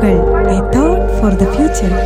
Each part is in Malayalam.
ഓർമ്മകൾ a thought for the future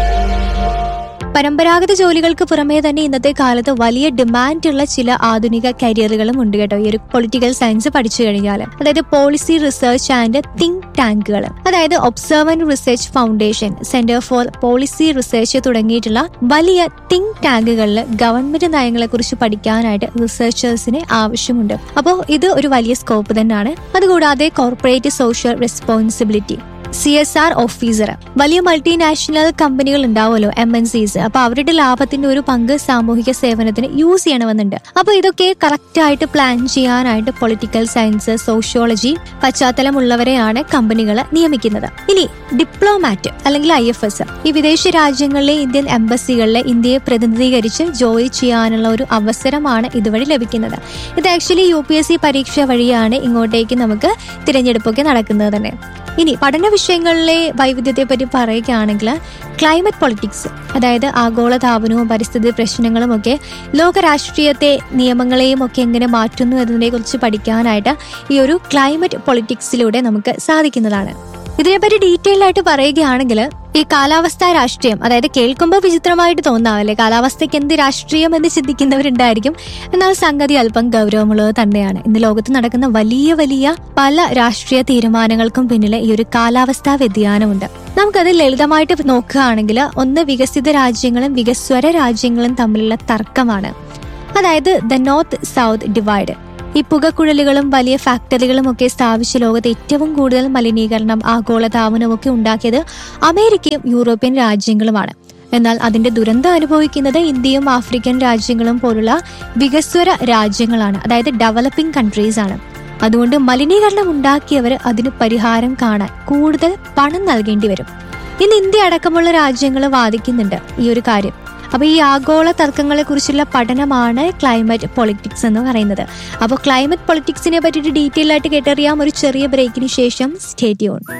പരമ്പരാഗത ജോലികൾക്ക് പുറമേ തന്നെ ഇന്നത്തെ കാലത്ത് വലിയ ഡിമാൻഡുള്ള ചില ആധുനിക കരിയറുകളും ഉണ്ട് കേട്ടോ ഈ ഒരു പൊളിറ്റിക്കൽ സയൻസ് പഠിച്ചു കഴിഞ്ഞാൽ അതായത് പോളിസി റിസർച്ച് ആൻഡ് തിങ്ക് ടാങ്കുകൾ അതായത് observer research foundation centre for policy research തുടങ്ങിയിട്ടുള്ള വലിയ തിങ്ക് ടാങ്കുകളിൽ ഗവൺമെന്റ് നയങ്ങളെ കുറിച്ച് പഠിക്കാനായിട്ട് റിസർച്ചേഴ്സിന് ആവശ്യമുണ്ട് അപ്പോൾ ഇത് ഒരു വലിയ സ്കോപ്പ് തന്നെയാണ് അതുകൂടാതെ corporate social responsibility C S R officer വലിയ മൾട്ടിനാഷണൽ കമ്പനികൾ ഉണ്ടാവുമല്ലോ എം എൻ സീസ് അപ്പൊ അവരുടെ ലാഭത്തിന്റെ ഒരു പങ്ക് സാമൂഹിക സേവനത്തിന് യൂസ് ചെയ്യണമെന്നുണ്ട് അപ്പൊ ഇതൊക്കെ കറക്റ്റ് ആയിട്ട് പ്ലാൻ ചെയ്യാനായിട്ട് പൊളിറ്റിക്കൽ സയൻസ് സോഷ്യോളജി പശ്ചാത്തലമുള്ളവരെയാണ് കമ്പനികൾ നിയമിക്കുന്നത് ഇനി ഡിപ്ലോമാറ്റ് അല്ലെങ്കിൽ ഐ എഫ് എസ് ഈ വിദേശ രാജ്യങ്ങളിലെ ഇന്ത്യൻ എംബസികളിലെ ഇന്ത്യയെ പ്രതിനിധീകരിച്ച് ജോലി ചെയ്യാനുള്ള ഒരു അവസരമാണ് ഇതുവഴി ലഭിക്കുന്നത് ഇത് actually U P S C പരീക്ഷ വഴിയാണ് ഇങ്ങോട്ടേക്ക് നമുക്ക് തിരഞ്ഞെടുപ്പൊക്കെ നടക്കുന്നത് തന്നെ ഇനി പഠന വിഷയങ്ങളിലെ വൈവിധ്യത്തെ പറ്റി പറയുകയാണെങ്കിൽ ക്ലൈമറ്റ് പൊളിറ്റിക്സ് അതായത് ആഗോളതാപനവും പരിസ്ഥിതി പ്രശ്നങ്ങളും ഒക്കെ ലോക രാഷ്ട്രീയത്തെ നിയമങ്ങളെയും ഒക്കെ എങ്ങനെ മാറ്റുന്നു എന്നതിനെ കുറിച്ച് പഠിക്കാനായിട്ട് ഈ ഒരു ക്ലൈമറ്റ് പൊളിറ്റിക്സിലൂടെ നമുക്ക് സാധിക്കുന്നതാണ് ഇതിനെപ്പറ്റി ഡീറ്റെയിൽ ആയിട്ട് പറയുകയാണെങ്കിൽ ഈ കാലാവസ്ഥാ രാഷ്ട്രീയം അതായത് കേൾക്കുമ്പോൾ വിചിത്രമായിട്ട് തോന്നാവല്ലേ കാലാവസ്ഥയ്ക്ക് എന്ത് രാഷ്ട്രീയം എന്ന് ചിന്തിക്കുന്നവരുണ്ടായിരിക്കും എന്നാൽ സംഗതി അല്പം ഗൗരവമുള്ളത് തന്നെയാണ് ഇന്ന് ലോകത്ത് നടക്കുന്ന വലിയ വലിയ പല രാഷ്ട്രീയ തീരുമാനങ്ങൾക്കും പിന്നിൽ ഈ ഒരു കാലാവസ്ഥാ വ്യതിയാനമുണ്ട് നമുക്കത് ലളിതമായിട്ട് നോക്കുകയാണെങ്കിൽ ഒന്ന് വികസിത രാജ്യങ്ങളും വികസ്വര രാജ്യങ്ങളും തമ്മിലുള്ള തർക്കമാണ് അതായത് ദ നോർത്ത് സൗത്ത് ഡിവൈഡ് ഈ പുകക്കുഴലുകളും വലിയ ഫാക്ടറികളും ഒക്കെ സ്ഥാപിച്ച ലോകത്ത് ഏറ്റവും കൂടുതൽ മലിനീകരണം ആഗോളതാപനവും ഒക്കെ ഉണ്ടാക്കിയത് അമേരിക്കയും യൂറോപ്യൻ രാജ്യങ്ങളുമാണ് എന്നാൽ അതിന്റെ ദുരന്തം അനുഭവിക്കുന്നത് ഇന്ത്യയും ആഫ്രിക്കൻ രാജ്യങ്ങളും പോലുള്ള വികസ്വര രാജ്യങ്ങളാണ് അതായത് ഡെവലപ്പിംഗ് കൺട്രീസ് ആണ് അതുകൊണ്ട് മലിനീകരണം ഉണ്ടാക്കിയവർ അതിന് പരിഹാരം കാണാൻ കൂടുതൽ പണം നൽകേണ്ടി വരും ഇന്ന് ഇന്ത്യ അടക്കമുള്ള രാജ്യങ്ങൾ വാദിക്കുന്നുണ്ട് ഈ ഒരു കാര്യം അപ്പൊ ഈ ആഗോള തർക്കങ്ങളെ കുറിച്ചുള്ള പഠനമാണ് ക്ലൈമറ്റ് പൊളിറ്റിക്സ് എന്ന് പറയുന്നത് അപ്പോൾ ക്ലൈമറ്റ് പൊളിറ്റിക്സിനെ പറ്റിയിട്ട് ഡീറ്റെയിൽ ആയിട്ട് കേട്ടറിയാം ഒരു ചെറിയ ബ്രേക്കിന് ശേഷം സ്റ്റേറ്റ് യോൺ